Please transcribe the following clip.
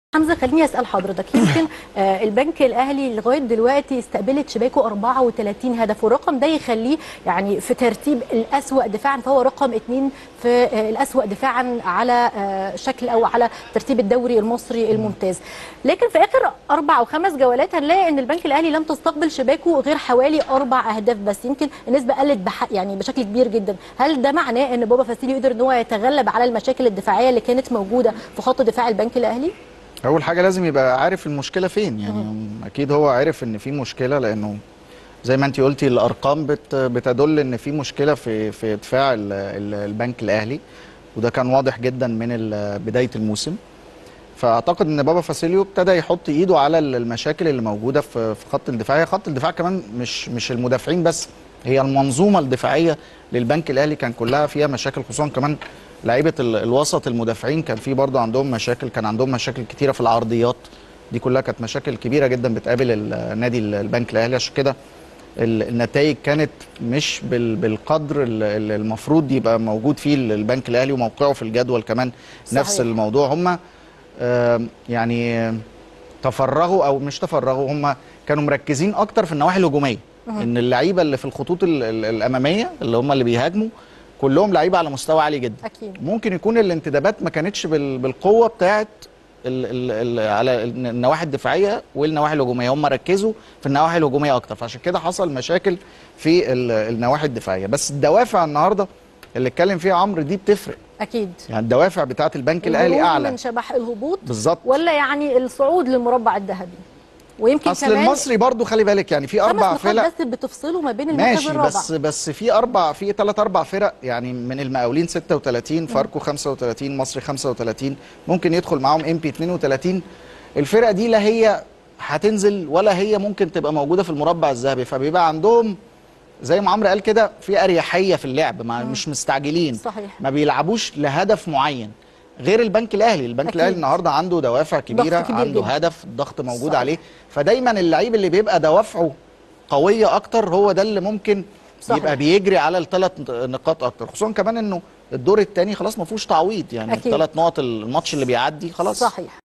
حمزه خليني اسال حضرتك يمكن آه، البنك الاهلي لغايه دلوقتي استقبلت شباكه 34 هدف والرقم ده يخليه يعني في ترتيب الاسوا دفاعا فهو رقم اثنين في آه، الاسوا دفاعا على آه، شكل او على ترتيب الدوري المصري الممتاز لكن في اخر اربع او خمس جولات هنلاقي ان البنك الاهلي لم تستقبل شباكه غير حوالي اربع اهداف بس يمكن النسبه قلت بح يعني بشكل كبير جدا هل ده معناه ان بابا فاسيليو قدر ان هو يتغلب على المشاكل الدفاعيه اللي كانت موجوده في خط دفاع البنك الاهلي اول حاجه لازم يبقى عارف المشكله فين يعني اكيد هو عارف ان في مشكله لانه زي ما انت قلتي الارقام بت بتدل ان في مشكله في في دفاع ال- ال- البنك الاهلي وده كان واضح جدا من ال- بدايه الموسم فاعتقد ان بابا فاسيليو ابتدى يحط ايده على ال- المشاكل اللي موجوده في في خط الدفاع هي خط الدفاع كمان مش مش المدافعين بس هي المنظومه الدفاعيه للبنك الاهلي كان كلها فيها مشاكل خصوصا كمان لعيبه ال- الوسط المدافعين كان في برضه عندهم مشاكل كان عندهم مشاكل كتيره في العرضيات دي كلها كانت مشاكل كبيره جدا بتقابل ال- نادي ال- البنك الاهلي عشان كده ال- النتائج كانت مش بال- بالقدر ال- ال- المفروض يبقى موجود فيه ال- البنك الاهلي وموقعه في الجدول كمان صحيح. نفس الموضوع هم يعني تفرغوا او مش تفرغوا هم كانوا مركزين اكتر في النواحي الهجوميه ان اللعيبه اللي في الخطوط ال- ال- الاماميه اللي هم اللي بيهاجموا كلهم لعيبه على مستوى عالي جدا اكيد ممكن يكون الانتدابات ما كانتش بال- بالقوه بتاعت ال ال ال على ال- النواحي الدفاعيه والنواحي الهجوميه هم ركزوا في النواحي الهجوميه اكتر فعشان كده حصل مشاكل في ال- النواحي الدفاعيه بس الدوافع النهارده اللي اتكلم فيها عمرو دي بتفرق اكيد يعني الدوافع بتاعت البنك الاهلي الهروب اعلى من شبح الهبوط بالظبط ولا يعني الصعود للمربع الذهبي ويمكن اصل كمان المصري برضو خلي بالك يعني في اربع خمس نقاط فرق بس بتفصله ما بين المركز ماشي الرابع بس بس في اربع في ثلاث اربع فرق يعني من المقاولين 36 فاركو 35 مصري 35 ممكن يدخل معاهم ام بي 32 الفرق دي لا هي هتنزل ولا هي ممكن تبقى موجوده في المربع الذهبي فبيبقى عندهم زي ما عمرو قال كده في اريحيه في اللعب ما مش مستعجلين صحيح. ما بيلعبوش لهدف معين غير البنك الاهلي البنك أكيد. الاهلي النهارده عنده دوافع كبيره كبير عنده جدا. هدف الضغط موجود صحيح. عليه فدايما اللعيب اللي بيبقى دوافعه قويه اكتر هو ده اللي ممكن صحيح. يبقى بيجري على الثلاث نقاط اكتر خصوصا كمان انه الدور الثاني خلاص ما فيهوش تعويض يعني أكيد. الثلاث نقط الماتش اللي بيعدي خلاص صحيح